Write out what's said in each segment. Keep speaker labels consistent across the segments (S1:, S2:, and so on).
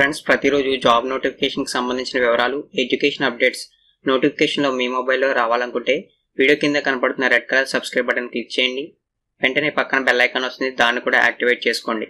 S1: friends ప్రతిరోజు job నోటిఫికేషన్కి సంబంధించిన వివరాలు ఎడ్యుకేషన్ అప్డేట్స్ నోటిఫికేషన్లో మీ మొబైల్లో రావాలనుకుంటే వీడియో కింద కనపడుతున్న red colour subscribe button click చేయండి వెంటనే పక్కన బెల్ ఐకాన్ వస్తుంది దాన్ని కూడా యాక్టివేట్ చేసుకోండి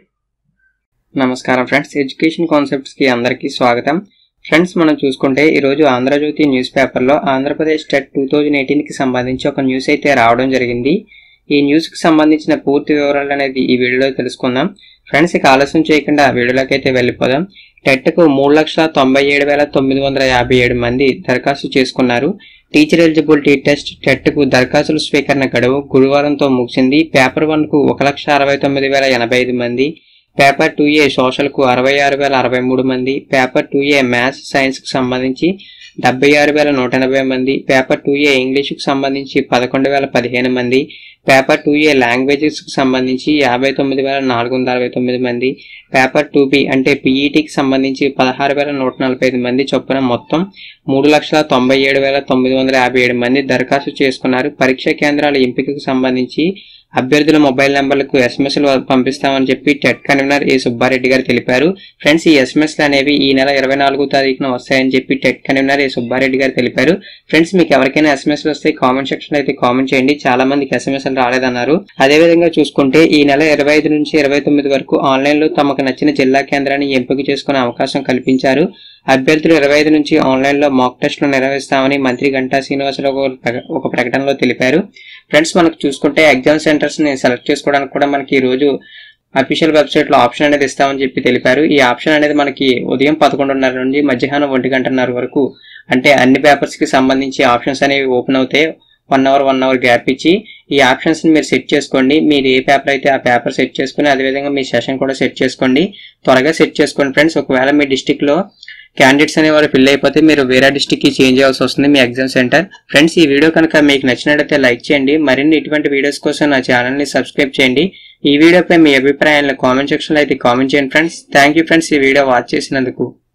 S1: నమస్కారం ఫ్రెండ్స్ ఎడ్యుకేషన్ కాన్సెప్ట్స్కి అందరికీ స్వాగతం ఫ్రెండ్స్ మనం చూసుకుంటే ఈరోజు ఆంధ్రజ్యోతి న్యూస్ పేపర్లో ఆంధ్రప్రదేశ్ టెట్ టూ థౌజండ్ ఎయిటీన్కి సంబంధించి ఒక న్యూస్ అయితే రావడం జరిగింది ఈ న్యూస్కి సంబంధించిన పూర్తి వివరాలు అనేది ఈ వీడియోలో తెలుసుకుందాం ఫ్రెండ్స్ ఇక ఆలస్యం చేయకుండా వీడియోలోకి అయితే వెళ్ళిపోదాం టెట్కు మూడు లక్షల తొంభై ఏడు వేల తొమ్మిది వందల యాభై ఏడు మంది దరఖాస్తు చేసుకున్నారు టీచర్ ఎలిజిబిలిటీ టెస్ట్ టెట్కు దరఖాస్తుల స్వీకరణ గడువు గురువారంతో ముగిసింది పేపర్ వన్కు ఒక లక్ష అరవై తొమ్మిది వేల ఎనభై ఐదు మంది పేపర్ టూ ఏ సోషల్కు అరవై ఆరు వేల అరవై మూడు మంది పేపర్ టూ ఏ మ్యాథ్స్ సైన్స్కు సంబంధించి డెబ్బై ఆరు వేల నూట ఎనభై మంది పేపర్ టూ ఏ ఇంగ్లీష్కు సంబంధించి పదకొండు వేల పదిహేను మంది పేపర్ టూ ఏ లాంగ్వేజెస్కి సంబంధించి యాభై తొమ్మిది వేల నాలుగు వందల అరవై తొమ్మిది మంది పేపర్ టూ బి అంటే పీఈటీకి సంబంధించి పదహారు వేల నూట నలభై ఐదు మంది చొప్పున మొత్తం మూడు లక్షల తొంభై ఏడు వేల తొమ్మిది వందల యాభై ఏడు మంది దరఖాస్తు చేసుకున్నారు పరీక్షా కేంద్రాల ఎంపికకు సంబంధించి అభ్యర్థుల మొబైల్ నెంబర్లకు ఎస్ఎంఎస్లు పంపిస్తామని చెప్పి టెట్ కన్వీనర్ ఏ సుబ్బారెడ్డి గారు తెలిపారు ఫ్రెండ్స్ ఈ ఎస్ఎంఎస్లు అనేవి ఈ నెల ఇరవై నాలుగో తారీఖున వస్తాయని చెప్పి టెట్ కన్వీనర్ ఏ సుబ్బారెడ్డి గారు తెలిపారు ఫ్రెండ్స్ మీకు ఎవరికైనా ఎస్ఎంఎస్ వస్తే కామెంట్ సెక్షన్ అయితే కామెంట్ చేయండి చాలా మందికి ఎస్ఎంఎస్ రాలేదన్నారు అదేవిధంగా చూసుకుంటే ఈ నెల ఇరవై ఐదు నుంచి ఇరవై తొమ్మిది వరకు ఆన్లైన్ లో తమకు నచ్చిన జిల్లా కేంద్రాన్ని ఎంపిక చేసుకునే అవకాశం కల్పించారు అభ్యర్థులు ఇరవై ఐదు నుంచి ఆన్లైన్ లో మాక్ టెస్టులు నిర్వహిస్తామని మంత్రి గంటా శ్రీనివాసరావు గారు ప్రక- ఒక ప్రకటనలో తెలిపారు ఫ్రెండ్స్ మనకు చూసుకుంటే ఎగ్జామ్ సెంటర్స్ ని సెలెక్ట్ చేసుకోవడానికి కూడా మనకి ఈ రోజు అఫీషియల్ వెబ్సైట్ లో ఆప్షన్ అనేది ఇస్తామని చెప్పి తెలిపారు ఈ ఆప్షన్ అనేది మనకి ఉదయం పదకొండున్నర నుండి మధ్యాహ్నం ఒంటి గంటన్నర వరకు అంటే అన్ని పేపర్స్ కి సంబంధించి ఆప్షన్స్ అనేవి ఓపెన్ అవుతాయి one hour one hour gap ఇచ్చి ఈ ఆప్షన్స్ ని మీరు సెట్ చేసుకోండి మీరు ఏ పేపర్ అయితే ఆ పేపర్ సెట్ చేసుకుని అదేవిధంగా మీ సెషన్ కూడా సెట్ చేసుకోండి త్వరగా సెట్ చేసుకోండి ఫ్రెండ్స్ ఒకవేళ మీ డిస్టిక్ లో క్యాండిడేట్స్ అనేవారు ఫిల్ అయిపోతే మీరు వేరే డిస్టిక్ కి చేంజ్ చేయాల్సి వస్తుంది మీ ఎగ్జామ్ సెంటర్ ఫ్రెండ్స్ ఈ వీడియో కనుక మీకు నచ్చినట్లయితే లైక్ చేయండి మరిన్ని ఇటువంటి వీడియోస్ కోసం నా ఛానల్ ని సబ్స్క్రైబ్ చేయండి ఈ వీడియోపై మీ అభిప్రాయాలను కామెంట్ సెక్షన్ లో అయితే కామెంట్ చేయండి ఫ్రెండ్స్ థ్యాంక్ యూ ఫ్రెండ్స్ ఈ వీడియో వాచ్ చేసినందుకు